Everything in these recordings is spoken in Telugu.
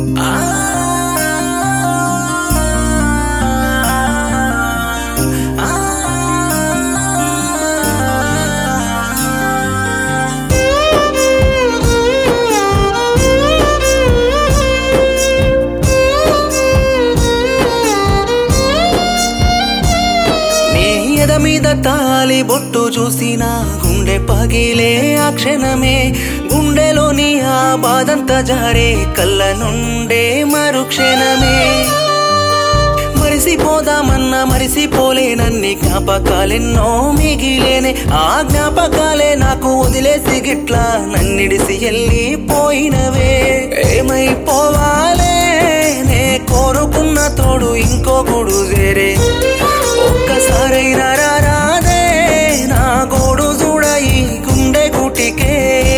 నీ ఎద మీద తాలి బొట్టు చూసిన గుండె పగిలే ఆ క్షణమే గుండెలోని ఆ బాధంతా జారే కళ్ళ నుండే మరుక్షణమే మరిసిపోదామన్నా మరిసిపోలేనన్ని జ్ఞాపకాలెన్నో మిగిలేనే ఆ జ్ఞాపకాలే నాకు వదిలేసి గిట్లా నన్నిడిసి వెళ్ళిపోయినవే ఏమైపోవాలే నే కోరుకున్న తోడు ఇంకో గుడు చేరే ఒక్కసారైనా రాదే నా గోడు చూడ ఈ గుండె గుటికే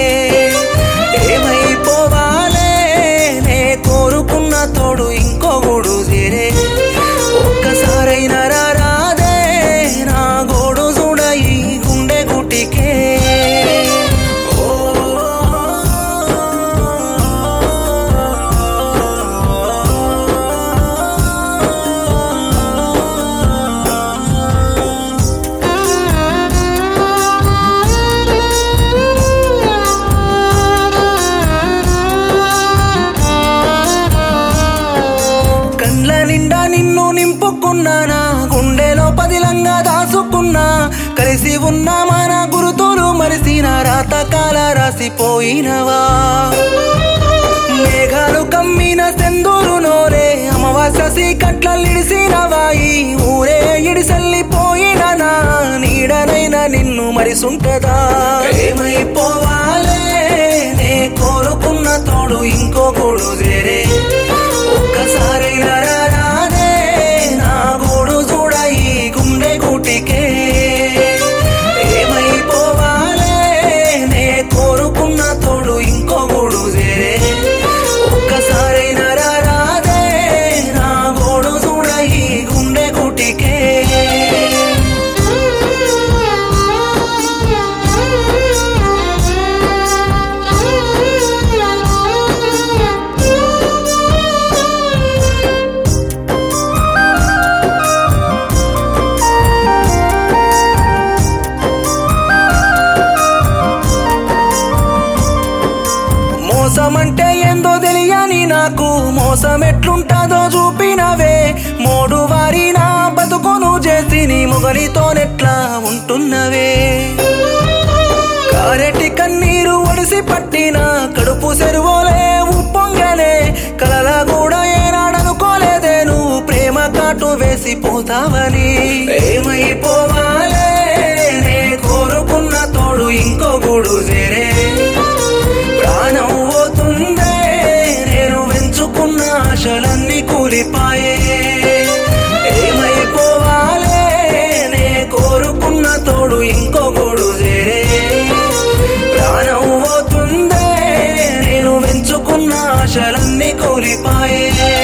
ఏమైపోవాలే నే కోరుకున్న తోడు ఇంకో గూడు చేరే ఒక్కసారైనా రాదే నా గోడు చూడ ఈ గుండె గుటికే ఓ కండ్ల నిండా నిన్ను నింపుకున్నానా గుండెలో పదిలంగా దాసుకున్నా కలిసి ఉన్న మన గురుతులు మరిసిన రాత కాల రాసిపోయినవా మేఘాలు కమ్మిన సెందూరు నోరే అమావాస్య కట్లలిడిసినవా ఈ ఊరే ఇడిసల్లిపోయిన నా నీడనైన నిన్ను మరిసుంటదా ఏమైపోవాలే నే కోరుకున్న తోడు ఇంకో గూడు చేరే ఒక్కసారైనా రాదే నా గూడు చూడ ఈ గుండె గుటికే ఏమైపోవాలే నే కోరుకున్న తోడు ఇంకో గూడు చేరే ఒక్కసారైనా రాదే నా గోడు చూడ ఈ గుండె గుటికే మోసమంటే ఏందో తెలియని నాకు మోసం ఎట్లుంటాదో చూపినవే మోడు వారి నా బతుకును చేసి నీ మొగలితోనెట్లా ఉంటున్నవే కారెటి కన్నీరు ఒడిసి పట్టిన కడుపు సెరువోలే ఉప్పొంగనే కలలా కూడా ఏనాడనుకోలేదే నువ్వు ప్రేమ కాటు వేసి పోతావని ఏమైపోవాలే నే కోరుకున్న తోడు ఇంకో గూడు చేరే ప్రాణం పోతుందే నేను వెంచుకున్న ఆశలన్నీ కూలిపాయే ఏమైపోవాలే నే కోరుకున్న తోడు ఇంకో గోడు చేరే ప్రాణం పోతుందే నేను వెంచుకున్న ఆశలన్నీ కూలిపాయే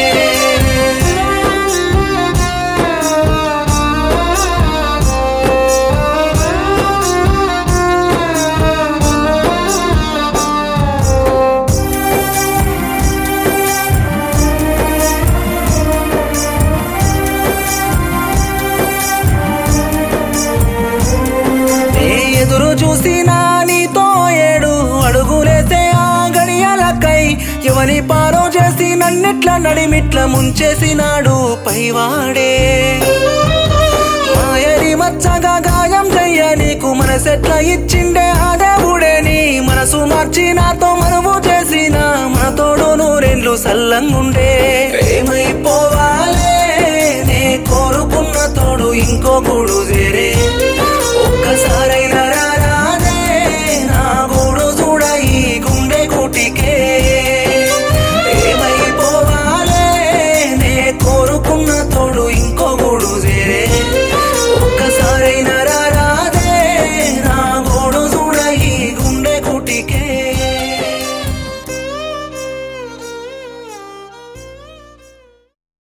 నే ఎదురు చూసినా నీతో ఏడు అడుగులేసే ఆ గడియలకై ఎవని పారో చేసి నన్నిట్ల నడిమిట్ల ముంచేసినాడు పైవాడే మాయని మచ్చగా గాయం చెయ్య నీకు మనసెట్ల ఇచ్చిండే ఆ దేవుడే నీ మనసు మార్చి నాతో మనువు చేసిన మన తోడు నూరెండ్లు సల్లంగుండే ఏమైపోవాలే నే కోరుకున్న తోడు ఇంకో గూడు చేరే